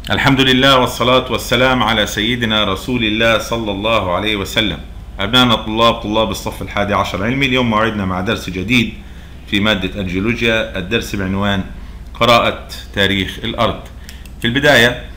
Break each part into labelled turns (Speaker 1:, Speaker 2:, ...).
Speaker 1: الحمد لله والصلاة والسلام على سيدنا رسول الله صلى الله عليه وسلم أبنائنا طلاب طلاب الصف الحادي عشر علمي اليوم موعدنا مع درس جديد في مادة الجيولوجيا الدرس بعنوان قراءة تاريخ الأرض في البداية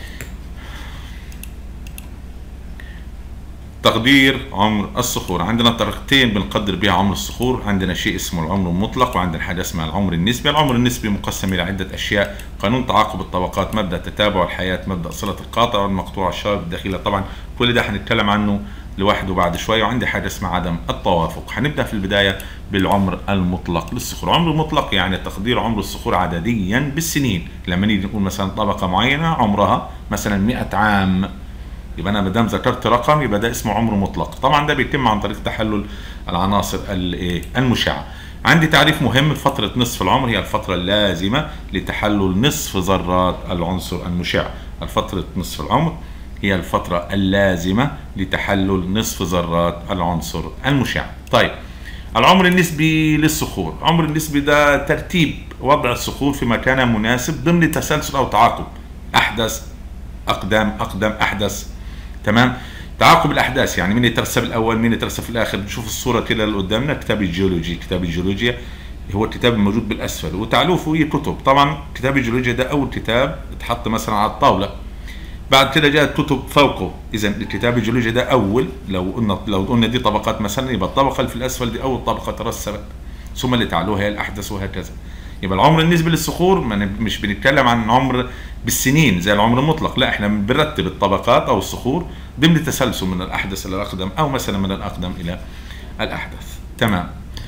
Speaker 1: تقدير عمر الصخور عندنا طريقتين بنقدر بها عمر الصخور عندنا شيء اسمه العمر المطلق وعندنا حاجه اسمها العمر النسبي العمر النسبي مقسم الى عده اشياء قانون تعاقب الطبقات مبدا تتابع الحياه مبدا صله القاطع والمقطوع الشارب الداخلي طبعا كل ده هنتكلم عنه لوحده بعد شويه وعندي حاجه اسمها عدم التوافق هنبدا في البدايه بالعمر المطلق للصخور عمر المطلق يعني تقدير عمر الصخور عدديا بالسنين لما نيجي نقول مثلا طبقه معينه عمرها مثلا 100 عام يبقى انا ما دام ذكرت رقم يبقى ده اسمه عمر مطلق طبعا ده بيتم عن طريق تحلل العناصر المشعه عندي تعريف مهم فترة نصف العمر هي الفترة اللازمة لتحلل نصف ذرات العنصر المشع الفترة نصف العمر هي الفترة اللازمة لتحلل نصف ذرات العنصر المشع طيب العمر النسبي للصخور العمر النسبي ده ترتيب وضع الصخور في مكان مناسب ضمن تسلسل أو تعاقب أحدث أقدام أقدم أحدث تمام تعاقب الاحداث يعني مين يترسب الاول مين يترسب في الاخر نشوف الصوره كده اللي قدامنا كتاب الجيولوجي كتاب الجيولوجيا هو الكتاب الموجود بالاسفل وتعلوه فوقيه كتب طبعا كتاب الجيولوجيا ده اول كتاب اتحط مثلا على الطاوله بعد كده جاءت كتب فوقه اذا الكتاب الجيولوجيا ده اول لو قلنا لو قلنا دي طبقات مثلا يبقى الطبقه اللي في الاسفل دي اول طبقه ترسبت ثم اللي تعلوها هي الاحدث وهكذا يبقى العمر النسبي للصخور مش بنتكلم عن عمر بالسنين زي العمر المطلق لا احنا بنرتب الطبقات او الصخور ضمن تسلسل من الاحدث الى الاقدم او مثلا من الاقدم الى الاحدث تمام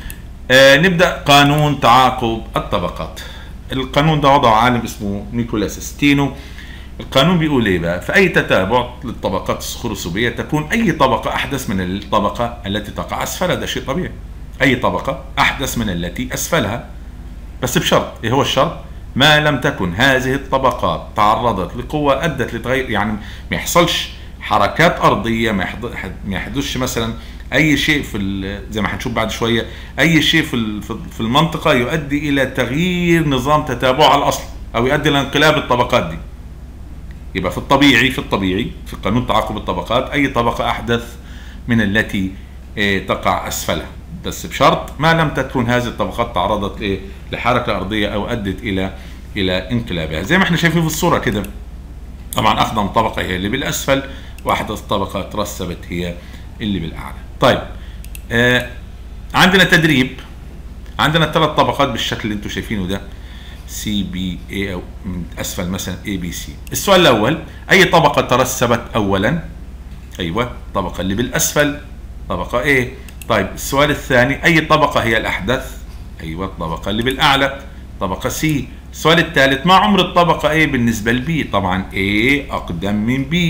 Speaker 1: آه نبدا قانون تعاقب الطبقات القانون ده وضعه عالم اسمه نيكولاس ستينو القانون بيقول ايه بقى في اي تتابع للطبقات الصخور الصوبيه تكون اي طبقه احدث من الطبقه التي تقع اسفلها ده شيء طبيعي اي طبقه احدث من التي اسفلها بس بشرط ايه هو الشرط ما لم تكن هذه الطبقات تعرضت لقوة أدت لتغير يعني ما يحصلش حركات أرضية ما يحدثش مثلا أي شيء في زي ما هنشوف بعد شوية أي شيء في في المنطقة يؤدي إلى تغيير نظام تتابعها الأصل أو يؤدي إلى انقلاب الطبقات دي يبقى في الطبيعي في الطبيعي في قانون تعاقب الطبقات أي طبقة أحدث من التي تقع أسفلها بس بشرط ما لم تكن هذه الطبقات تعرضت لايه لحركه ارضيه او ادت الى الى انقلابها زي ما احنا شايفين في الصوره كده طبعا اقدم طبقه هي اللي بالاسفل واحدث طبقه ترسبت هي اللي بالاعلى طيب آه عندنا تدريب عندنا ثلاث طبقات بالشكل اللي انتم شايفينه ده سي بي اي او من اسفل مثلا اي بي سي السؤال الاول اي طبقه ترسبت اولا ايوه الطبقه اللي بالاسفل طبقه ايه طيب السؤال الثاني أي طبقة هي الأحدث؟ أيوة الطبقة اللي بالأعلى طبقة سي السؤال الثالث ما عمر الطبقة A بالنسبة لبي؟ طبعا A أقدم من B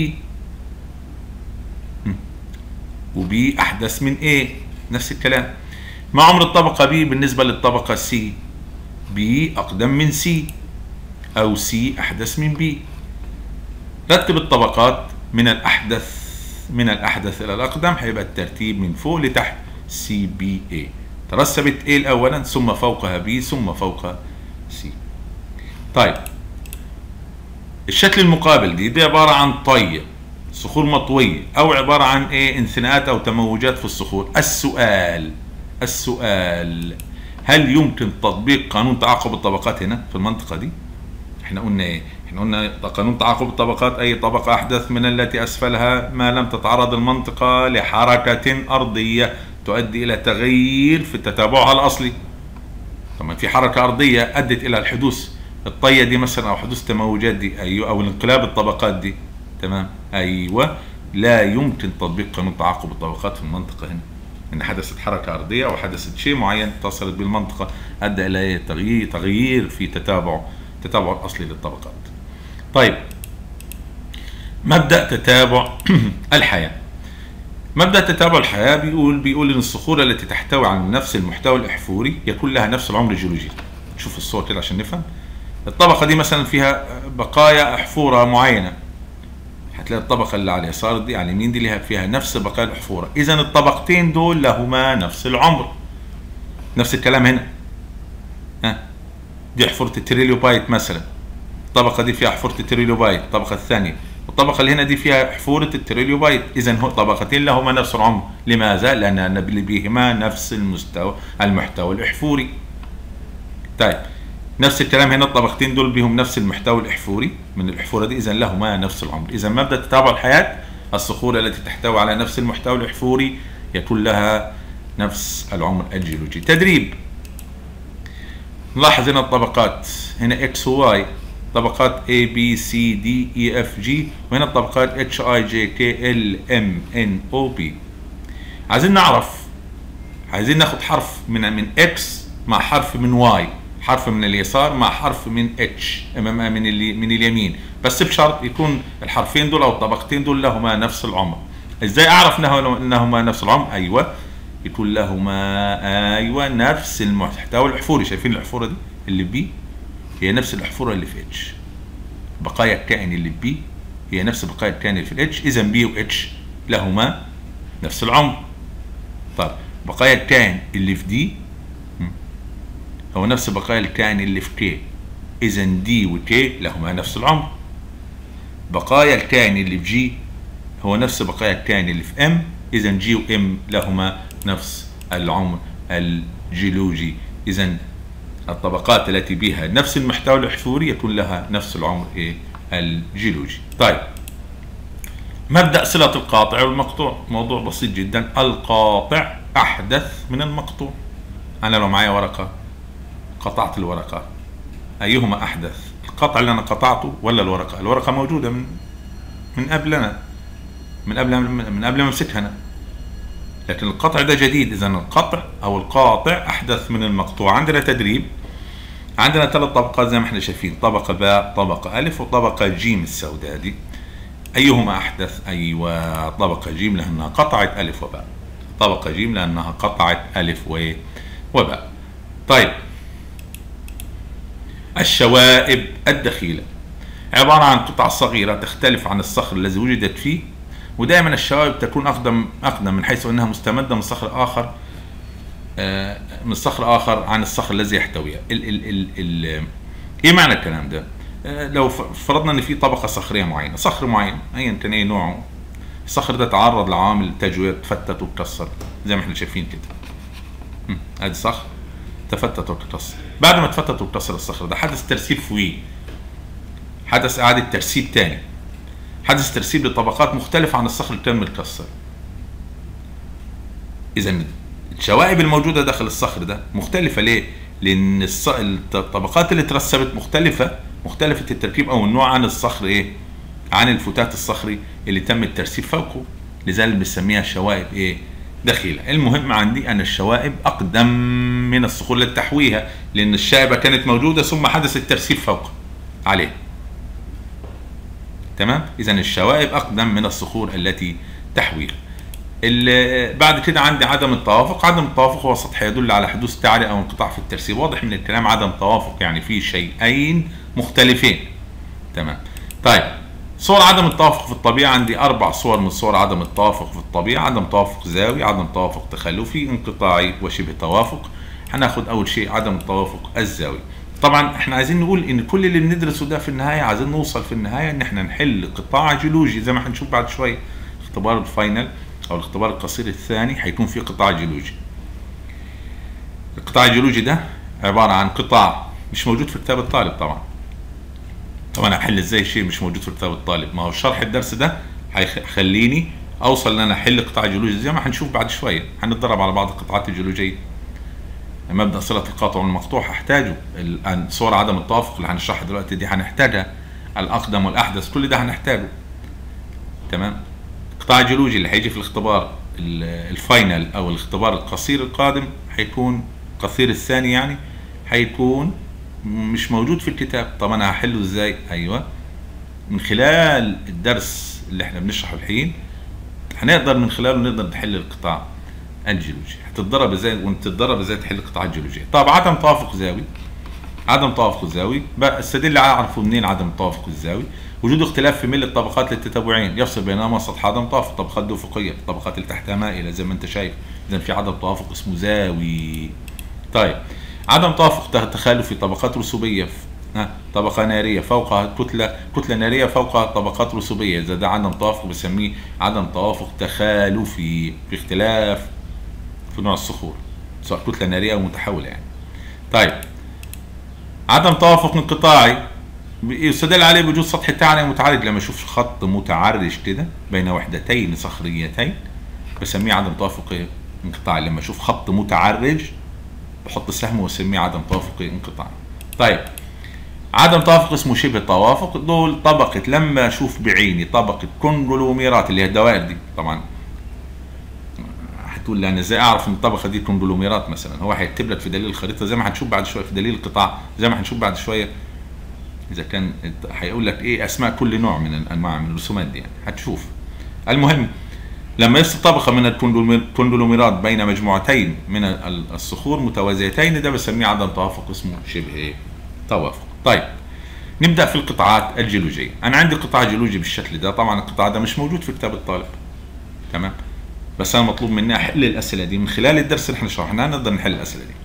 Speaker 1: وبي أحدث من A نفس الكلام ما عمر الطبقة B بالنسبة للطبقة C؟ B أقدم من C أو C أحدث من B رتب الطبقات من الأحدث من الأحدث إلى الأقدم هيبقى الترتيب من فوق لتحت سي بي اي ترسبت A الأولا ثم فوقها B ثم فوقها C طيب الشكل المقابل دي دي عبارة عن طي صخور مطوية أو عبارة عن إيه انثناءات أو تموجات في الصخور السؤال السؤال هل يمكن تطبيق قانون تعاقب الطبقات هنا في المنطقة دي؟ احنا قلنا ايه؟ احنا قلنا قانون تعاقب الطبقات اي طبقة احدث من التي اسفلها ما لم تتعرض المنطقة لحركة ارضية تؤدي الى تغيير في تتابعها الاصلي. طبعا في حركة ارضية ادت الى الحدوث الطية دي مثلا او حدوث التموجات دي ايوه او انقلاب الطبقات دي تمام ايوه لا يمكن تطبيق قانون تعاقب الطبقات في المنطقة هنا. ان حدثت حركة ارضية او حدثت شيء معين اتصلت بالمنطقة ادى الى تغيير تغيير في تتابع التتابع الاصلي للطبقات. طيب مبدا تتابع الحياه مبدا تتابع الحياه بيقول بيقول ان الصخور التي تحتوي على نفس المحتوى الاحفوري يكون لها نفس العمر الجيولوجي شوف الصور كده عشان نفهم الطبقه دي مثلا فيها بقايا احفوره معينه هتلاقي الطبقه اللي على اليسار دي على اليمين دي لها فيها نفس بقايا الاحفوره اذا الطبقتين دول لهما نفس العمر نفس الكلام هنا ها دي حفره التريليوبايت مثلا الطبقه دي فيها حفوره التريلوبايت الطبقه الثانيه والطبقه اللي هنا دي فيها حفوره التريلوبايت اذا هو طبقتين لهما نفس العمر لماذا لان بهما نفس المستوى المحتوى الاحفوري طيب نفس الكلام هنا الطبقتين دول بهم نفس المحتوى الاحفوري من الاحفوره دي اذا لهما نفس العمر اذا مبدا تتابع الحياه الصخور التي تحتوي على نفس المحتوى الاحفوري يكون لها نفس العمر الجيولوجي تدريب نلاحظ هنا الطبقات هنا X و Y طبقات A B C D E F G وهنا الطبقات H I J K L M N O P عايزين نعرف عايزين ناخد حرف من من X مع حرف من Y حرف من اليسار مع حرف من H من من اليمين بس بشرط يكون الحرفين دول او الطبقتين دول لهما نفس العمر ازاي اعرف انهما نفس العمر ايوه يكون لهما ايوه نفس المحتوى الاحفوري شايفين الاحفوره دي اللي بي هي نفس الاحفوره اللي في اتش بقايا الكائن اللي في بي هي نفس بقايا الكائن اللي في الاتش اذا بي واتش لهما نفس العمر طيب بقايا الكائن اللي في دي هو نفس بقايا الكائن اللي في كي اذا دي وكي لهما نفس العمر بقايا الكائن اللي في جي هو نفس بقايا الكائن اللي في ام اذا جي وام لهما نفس العمر الجيولوجي اذا الطبقات التي بها نفس المحتوى الاحفوري يكون لها نفس العمر إيه الجيولوجي طيب مبدأ صلة القاطع والمقطوع موضوع بسيط جدا القاطع أحدث من المقطوع أنا لو معايا ورقة قطعت الورقة أيهما أحدث القطع اللي أنا قطعته ولا الورقة الورقة موجودة من من قبل أنا من قبل من قبل ما أمسكها أنا لكن القطع ده جديد اذا القطع او القاطع احدث من المقطوع عندنا تدريب عندنا ثلاث طبقات زي ما احنا شايفين طبقه باء طبقه الف وطبقه جيم السوداء دي ايهما احدث ايوه طبقه جيم لانها قطعت الف وباء طبقه جيم لانها قطعت الف وباء طيب الشوائب الدخيله عباره عن قطع صغيره تختلف عن الصخر الذي وجدت فيه ودائما الشوائب تكون اقدم اقدم من حيث انها مستمده من صخر اخر آه، من صخر اخر عن الصخر الذي يحتويها ال ال ال ال ايه معنى الكلام ده آه، لو فرضنا ان في طبقه صخريه معينه صخر معين ايا كان ايه نوعه الصخر ده تعرض لعوامل التجوية تفتت وتكسر زي ما احنا شايفين كده ادي صخر تفتت وتكسر بعد ما تفتت وتكسر الصخر ده حدث ترسيب فوقيه حدث اعاده ترسيب تاني حدث ترسيب لطبقات مختلفة عن الصخر اللي كان متكسر إذا الشوائب الموجودة داخل الصخر ده مختلفة ليه؟ لأن الطبقات اللي ترسبت مختلفة مختلفة التركيب أو النوع عن الصخر إيه؟ عن الفتات الصخري اللي تم الترسيب فوقه لذلك بنسميها شوائب إيه؟ دخيلة المهم عندي أن الشوائب أقدم من الصخور لتحويها لأن الشائبة كانت موجودة ثم حدث الترسيب فوق عليه تمام اذا الشوائب اقدم من الصخور التي تحويها بعد كده عندي عدم التوافق عدم التوافق هو سطح يدل على حدوث تعري او انقطاع في الترسيب واضح من الكلام عدم توافق يعني في شيئين مختلفين تمام طيب صور عدم التوافق في الطبيعة عندي أربع صور من صور عدم التوافق في الطبيعة عدم توافق زاوي عدم توافق تخلفي انقطاعي وشبه توافق هناخد أول شيء عدم التوافق الزاوي طبعا احنا عايزين نقول ان كل اللي بندرسه ده في النهايه عايزين نوصل في النهايه ان احنا نحل قطاع جيولوجي زي ما هنشوف بعد شويه اختبار الفاينل او الاختبار القصير الثاني هيكون فيه قطاع جيولوجي القطاع الجيولوجي ده عباره عن قطاع مش موجود في كتاب الطالب طبعا طبعا احل ازاي شيء مش موجود في كتاب الطالب ما هو شرح الدرس ده هيخليني اوصل ان انا احل قطاع جيولوجي زي ما هنشوف بعد شويه هنتدرب على بعض القطاعات الجيولوجيه مبدا صله القاطع والمقطوع هحتاجه الان صور عدم التوافق اللي هنشرحها دلوقتي دي هنحتاجها الاقدم والاحدث كل ده هنحتاجه تمام القطاع الجيولوجي اللي هيجي في الاختبار الفاينل او الاختبار القصير القادم هيكون قصير الثاني يعني هيكون مش موجود في الكتاب طب انا هحله ازاي ايوه من خلال الدرس اللي احنا بنشرحه الحين هنقدر من خلاله نقدر نحل القطاع الجيولوجي هتتدرب ازاي وانت تتدرب ازاي تحل قطاعات جيولوجيه طب عدم توافق زاوي عدم توافق الزاوي بقى استدل اعرفه منين عدم التوافق الزاوي وجود اختلاف في ميل الطبقات للتتابعين يفصل بينهما سطح عدم توافق الطبقات الافقيه الطبقات اللي تحتها مائله زي ما انت شايف اذا في عدم توافق اسمه زاوي طيب عدم توافق تخلف في طبقات رسوبيه ها طبقة نارية فوقها كتلة كتلة نارية فوقها طبقات رسوبية إذا ده عدم توافق بسميه عدم توافق تخالفي في اختلاف في نوع الصخور سواء كتلة نارية أو متحولة يعني طيب عدم توافق انقطاعي يستدل عليه بوجود سطح تعني متعرج لما اشوف خط متعرج كده بين وحدتين صخريتين بسميه عدم توافق انقطاعي لما اشوف خط متعرج بحط سهم واسميه عدم توافق انقطاعي طيب عدم توافق اسمه شبه توافق دول طبقة لما اشوف بعيني طبقة كونجلوميرات اللي هي الدوائر دي طبعا هتقول لي انا ازاي اعرف ان الطبقة دي كونجلوميرات مثلا هو هيكتب لك في دليل الخريطة زي ما هنشوف بعد شوية في دليل القطاع زي ما هنشوف بعد شوية اذا كان هيقول لك ايه اسماء كل نوع من الانواع من الرسومات دي يعني هتشوف المهم لما يفصل طبقه من الكوندلوميرات بين مجموعتين من الصخور متوازيتين ده بسميه عدم توافق اسمه شبه توافق طيب نبدا في القطاعات الجيولوجيه انا عندي قطاع جيولوجي بالشكل ده طبعا القطاع ده مش موجود في كتاب الطالب تمام بس انا مطلوب مني احل الاسئله دي من خلال الدرس اللي احنا شرحناه نقدر نحل الاسئله دي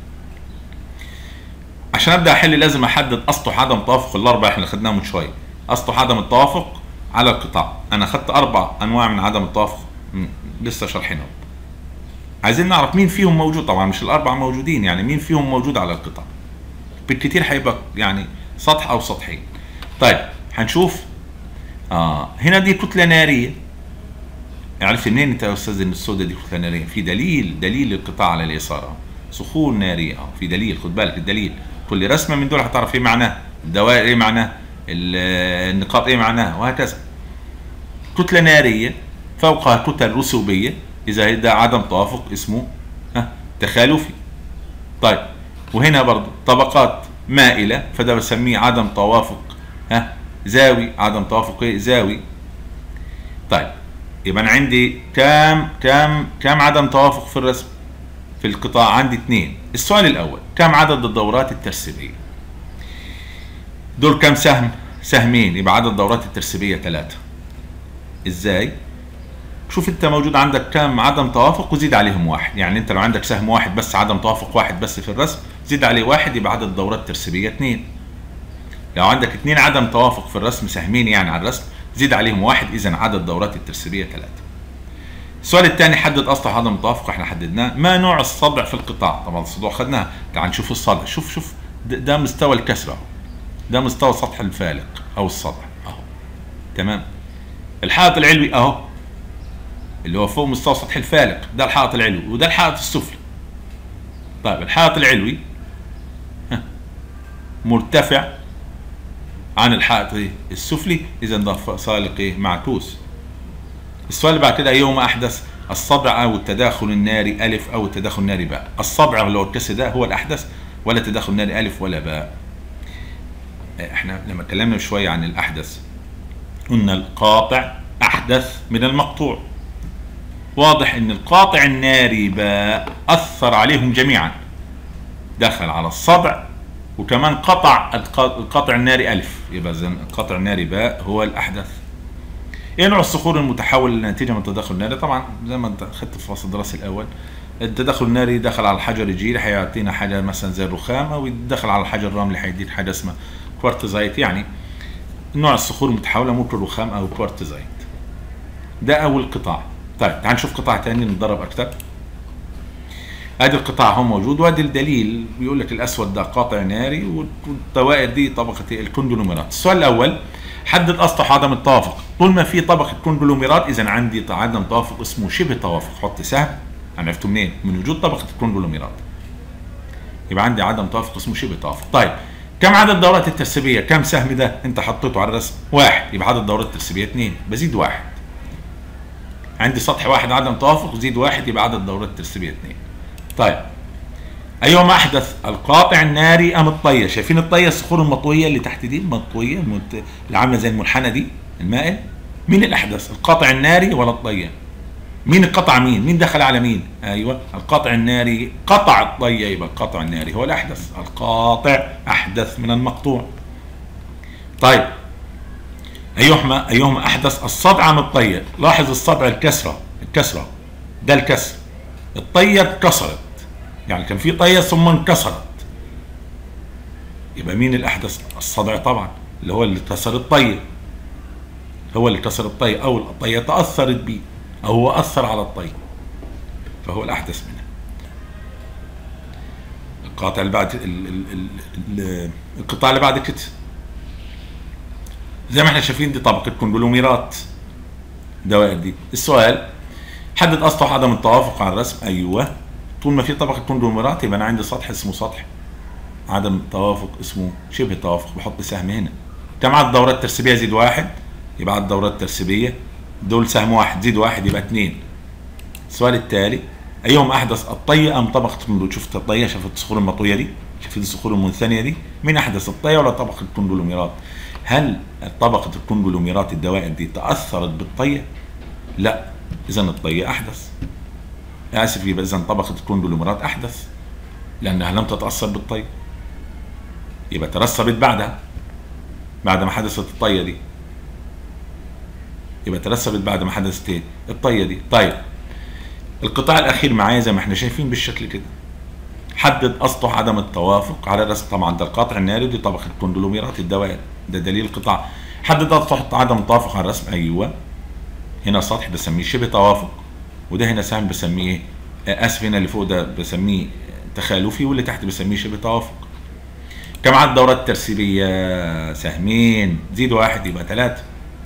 Speaker 1: عشان ابدا احل لازم احدد اسطح عدم توافق الاربع احنا خدناهم من شويه اسطح عدم التوافق على القطاع انا اخذت اربع انواع من عدم التوافق لسه شارحينهم عايزين نعرف مين فيهم موجود طبعا مش الاربعه موجودين يعني مين فيهم موجود على القطاع بالكثير هيبقى يعني سطح او سطحين طيب هنشوف اه هنا دي كتله ناريه عرفت منين انت يا استاذ ان السوداء دي كتله ناريه في دليل دليل القطاع على اليسار صخور ناريه اه في دليل خد بالك الدليل كل رسمه من دول هتعرف ايه معناه الدوائر ايه معناه النقاط ايه معناها وهكذا كتله ناريه فوقها كتل رسوبيه اذا ده عدم توافق اسمه ها تخالفي طيب وهنا برضه طبقات مائله فده بسميه عدم توافق ها زاوي عدم توافق ايه زاوي طيب يبقى انا عندي كام كام كام عدم توافق في الرسم في القطاع عندي اثنين السؤال الاول كم عدد الدورات الترسيبيه دول كم سهم سهمين يبقى عدد الدورات الترسيبيه ثلاثه ازاي شوف انت موجود عندك كم عدم توافق وزيد عليهم واحد يعني انت لو عندك سهم واحد بس عدم توافق واحد بس في الرسم زيد عليه واحد يبقى عدد الدورات الترسيبيه اثنين لو عندك اثنين عدم توافق في الرسم سهمين يعني على الرسم زيد عليهم واحد اذا عدد الدورات الترسيبيه ثلاثه السؤال الثاني حدد اسطح عدم التوافق احنا حددناه ما نوع الصدع في القطاع طبعا الصدوع خدناها تعال نشوف الصدع شوف شوف ده مستوى الكسره ده مستوى سطح الفالق او الصدع اهو تمام الحائط العلوي اهو اللي هو فوق مستوى سطح الفالق ده الحائط العلوي وده الحائط السفلي طيب الحائط العلوي مرتفع عن الحائط إيه؟ السفلي اذا ده سالق ايه معكوس السؤال اللي بعد كده ايهما احدث الصدع او التداخل الناري الف او التداخل الناري باء الصدع اللي هو الكسر ده هو الاحدث ولا التداخل الناري الف ولا باء احنا لما اتكلمنا شويه عن الاحدث قلنا القاطع احدث من المقطوع واضح ان القاطع الناري باء اثر عليهم جميعا دخل على الصدع وكمان قطع القطع الناري الف يبقى اذا القطع الناري باء هو الاحدث ايه نوع الصخور المتحول الناتجه من التداخل الناري طبعا زي ما انت اخذت في الفصل الدراسي الاول التداخل الناري دخل على الحجر الجيري هيعطينا حاجه مثلا زي الرخام او يدخل على الحجر الرملي هيديك حاجه اسمها كوارتزايت يعني نوع الصخور المتحوله ممكن رخام او كوارتزايت ده اول قطاع طيب تعال نشوف قطاع ثاني نتدرب اكثر ادي القطاع هو موجود وادي الدليل بيقول لك الاسود ده قاطع ناري والدوائر دي طبقه الكونجلوميرات السؤال الاول حدد اسطح عدم التوافق طول ما في طبقه كونجلوميرات اذا عندي عدم توافق اسمه شبه توافق حط سهم عرفته منين من وجود طبقه الكونجلوميرات يبقى عندي عدم توافق اسمه شبه توافق طيب كم عدد الدورات الترسيبيه كم سهم ده انت حطيته على الرسم واحد يبقى عدد الدورات الترسيبيه اثنين بزيد واحد عندي سطح واحد عدم توافق زيد واحد يبقى عدد الدورات الترسيبيه اثنين طيب ايهما احدث القاطع الناري ام الطيه شايفين الطيه الصخور المطويه اللي تحت دي المطويه المت... اللي عامله زي المنحنى دي المائل مين الاحدث القاطع الناري ولا الطيه مين قطع مين مين دخل على مين ايوه القاطع الناري قطع الطيه يبقى القاطع الناري هو الاحدث القاطع احدث من المقطوع طيب ايهما ايهما احدث الصدع ام الطيه لاحظ الصدع الكسره الكسره ده الكسر الطيه اتكسرت يعني كان في طيه ثم انكسرت يبقى مين الأحدث الصدع طبعا اللي هو اللي كسر الطية هو اللي كسر الطية أو الطية تأثرت بيه أو هو أثر على الطية فهو الأحدث منها القاطع اللي بعد ال- ال- ال- ال- القطاع اللي بعد كده زي ما احنا شايفين دي طبقة كونجلوميرات دوائر دي السؤال حدد اسطح عدم التوافق على الرسم ايوه طول ما في طبقة كونجلوميرات يبقى انا عندي سطح اسمه سطح عدم التوافق اسمه شبه توافق بحط سهم هنا كم عدد الدورات الترسيبية زيد واحد يبقى عدد الدورات الترسيبية دول سهم واحد زيد واحد يبقى اتنين السؤال التالي ايهم احدث الطية ام طبقة كندول شفت الطية شفت الصخور المطوية دي شفت الصخور المنثنية دي مين احدث الطية ولا طبقة الكندولوميرات هل طبقة الكندولوميرات الدوائر دي تأثرت بالطية لا اذا الطية احدث اسف يبقى اذا طبقة الكندولوميرات احدث لانها لم تتأثر بالطية يبقى ترسبت بعدها بعد ما حدثت الطية دي يبقى ترسبت بعد ما حدثت ايه الطية دي طيب القطاع الاخير معايا زي ما احنا شايفين بالشكل كده حدد اسطح عدم التوافق على الرسم طبعا ده القاطع الناري ودي طبقه كندلوميرات الدوائر ده دليل القطاع حدد اسطح عدم التوافق على الرسم ايوه هنا سطح بسميه شبه توافق وده هنا سهم بسميه ايه آه، اسف هنا اللي فوق ده بسميه تخالفي واللي تحت بسميه شبه توافق كم عدد الدورات الترسيبيه سهمين زيد واحد يبقى ثلاثه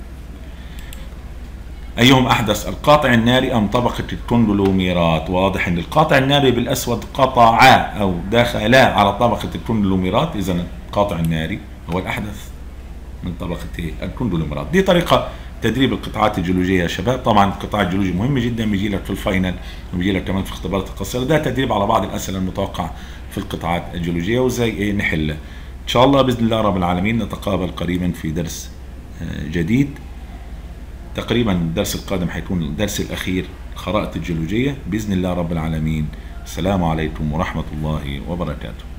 Speaker 1: أيهم أحدث القاطع الناري أم طبقة الكونجلوميرات واضح أن القاطع الناري بالأسود قطعا أو دخلا على طبقة الكونجلوميرات إذا القاطع الناري هو الأحدث من طبقة إيه؟ الكونجلوميرات دي طريقة تدريب القطاعات الجيولوجية يا شباب طبعا القطاع الجيولوجي مهم جدا بيجي لك في الفاينل وبيجي لك كمان في اختبارات القصيرة ده تدريب على بعض الأسئلة المتوقعة في القطاعات الجيولوجية وزي إيه نحلها إن شاء الله بإذن الله رب العالمين نتقابل قريبا في درس آه، جديد تقريبا الدرس القادم حيكون الدرس الأخير خرائط الجيولوجية بإذن الله رب العالمين السلام عليكم ورحمة الله وبركاته